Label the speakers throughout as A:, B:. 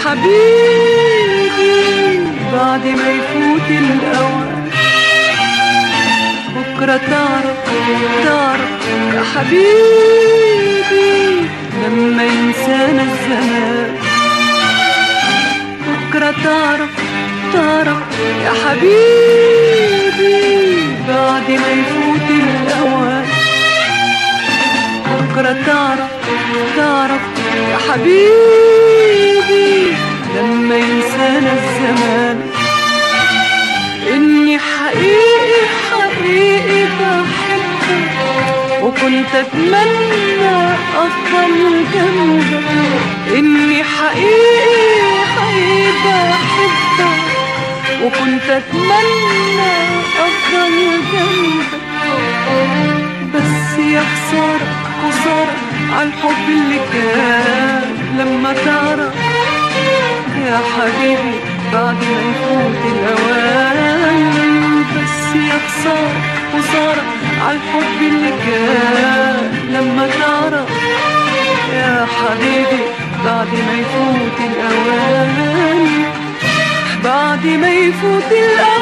A: حبيبي بعد ما يفوت الأوان بكرة تعرف تعرف يا حبيبي لما ينسانا الزمان بكرة تعرف تعرف يا حبيبي بعد ما يفوت الأوان بكرة تعرف تعرف يا حبيبي لما ينسانا الزمان إني حقيقي حقيقي بحبك وكنت أتمنى أفضل جنبك إني حقيقي حقيقي بحبك وكنت أتمنى أفضل جنبك بس يا خسارة خسارة عالحب اللي كان لما تعرف يا حبيبي بعد ما يفوت الأوان بس يا خسارة خسارة عالحب اللي كان لما تعرف يا حبيبي بعد ما يفوت الأوان بعد ما يفوت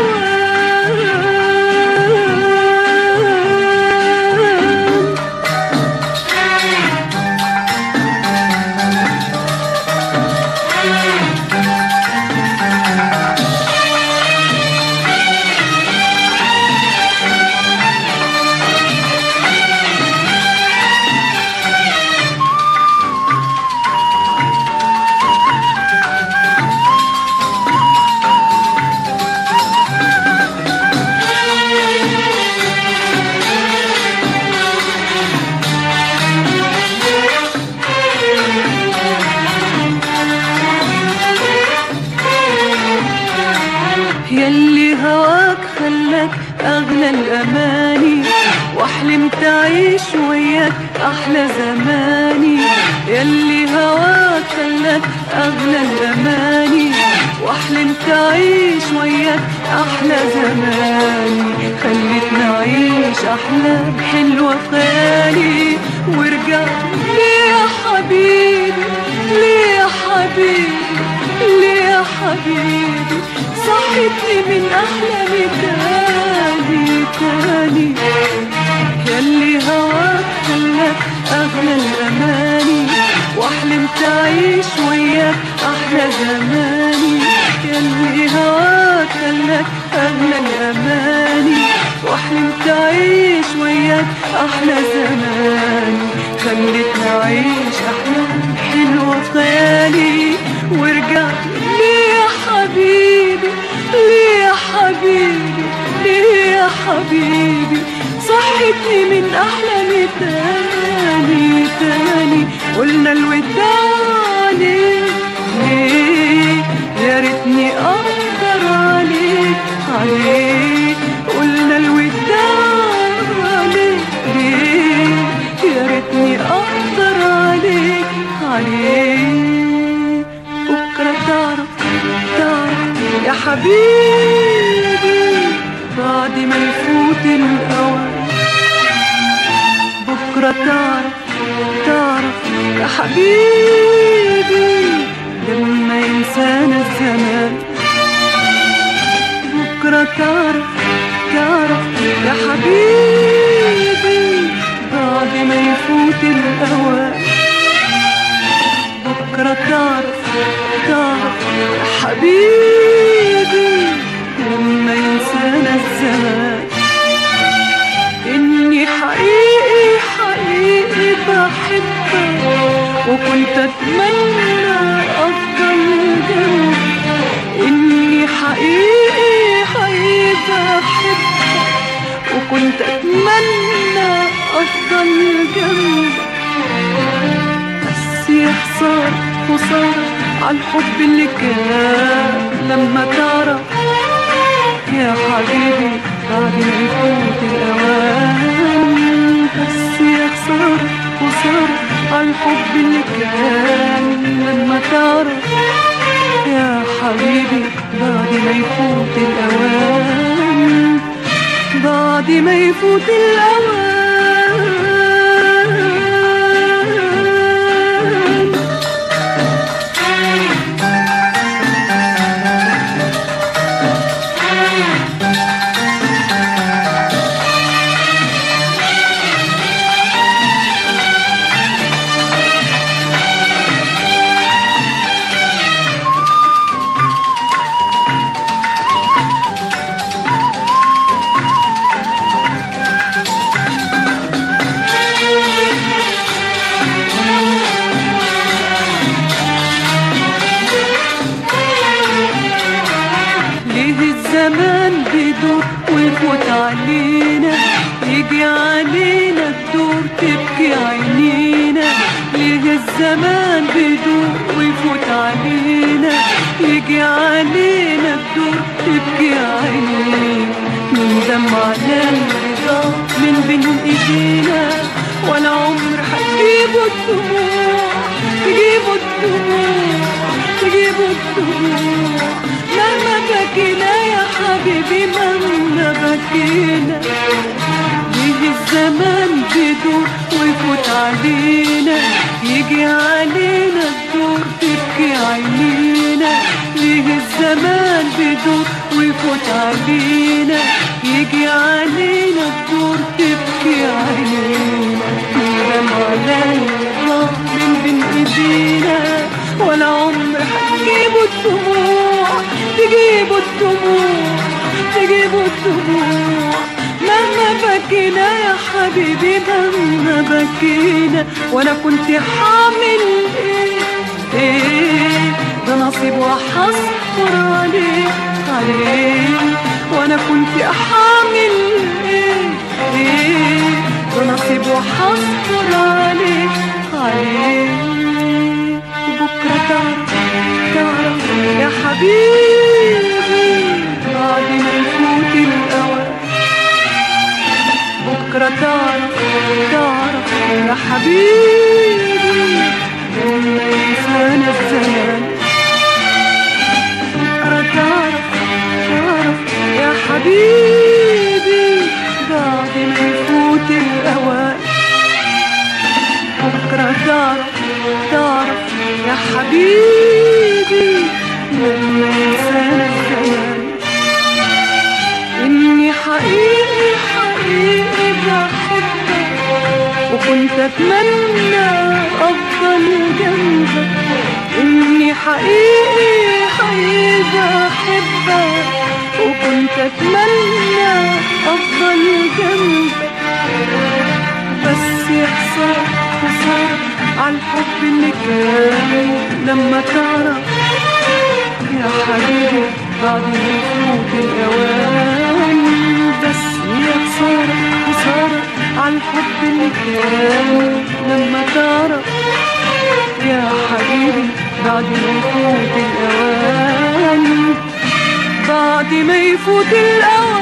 A: الأوان يلي هواك خلاك أغلى الأماني وأحلمت أعيش وياك أحلى زماني يلي هواك خلاك أغلى الأماني وأحلمت أعيش وياك أحلى زماني خليتني أعيش أحلام حلوة في خيالي ورجعت ليه يا حبيبي ليه يا حبيبي ليه يا حبيبي صحتني من أحلامي تاني تاني يلي هواك خلاك أغلى الأماني وأحلمت أعيش وياك أحلى زماني يلي هواك خلاك أغلى الأماني وأحلمت أعيش وياك أحلى زماني خلتني أعيش أحلام حلوة في خيالي ورجعت ليه يا حبيبي ليه يا حبيبي ليه يا حبيبي صحتني من أحلامي تاني تاني قلنا الوداع ليه ليه يا ريتني أقدر عليك عليك قلنا الوداع ليه ليه يا ريتني أقدر عليك عليك بكرة تعرف تعرف يا حبيبي بعد ما يفوت الأوان بكرة تعرف تعرف يا حبيبي لما ينسانا الزمان بكرة تعرف تعرف يا حبيبي بعد ما يفوت الأوان بكرة تعرف تعرف يا حبيبي لما ينسانا الزمان إني حقيقي حقيقي بحبك وكنت أتمنى أفضل جنبك إني حقيقي حقيقي بحبك وكنت أتمنى أفضل جنبك بس يا خسارة خسارة عالحب اللي كان لما تعرف يا حبيبي بعد ما يفوت الأوان بس يا خسارة خسارة عالحب اللي كان لما تعرف يا حبيبي بعد ما يفوت الأوان بعد ما يفوت الأوان علينا يجي علينا الدور تبكي عينينا ليه الزمان بيدور ويفوت علينا يجي علينا الدور تبكي عينينا نندم على الرضا من بين ايدينا ولا عمر هتجيبوا الدموع تجيبوا الدموع تجيبوا الدموع مهما بكينا يا حبيبي مهما بكينا ليه الزمان بيدور ويفوت علينا يجي علينا الدور تبكي عينينا ليه الزمان بيدور ويفوت علينا يجي علينا الدور تبكي عينينا ندم على الرضا من بين ايدينا ولا عمر هتجيبوا الدموع تجيبوا الدموع تجيبوا الدموع مهما بكينا يا حبيبي مهما بكينا وانا كنت حامل ايه ايه ده نصيب وحصبر عليه عليه وانا كنت حامل ايه ايه ده نصيب وحصبر عليه عليه وبكره تعرف تعرف يا حبيبي بعد ما يفوت الاوان بكرة تعرف تعرف يا حبيبي لما ينسانا الزمان بكرة تعرف تعرف يا حبيبي بعد ما يفوت الأوان بكرة تعرف تعرف يا حبيبي لما ينسانا الزمان إني حقيقي حقيقي بحبك وكنت أتمنى أفضل جنبك إني حقيقي حقيقي بحبك وكنت أتمنى أفضل جنبك بس يحصل خسارة على الحب اللي كان لما تعرف يا حبيبي بعد ما يفوت الأوان بس يا خسارة خسارة على الحب اللي كان لما تعرف يا حبيبي بعد ما يفوت الأوان بعد ما يفوت الأوان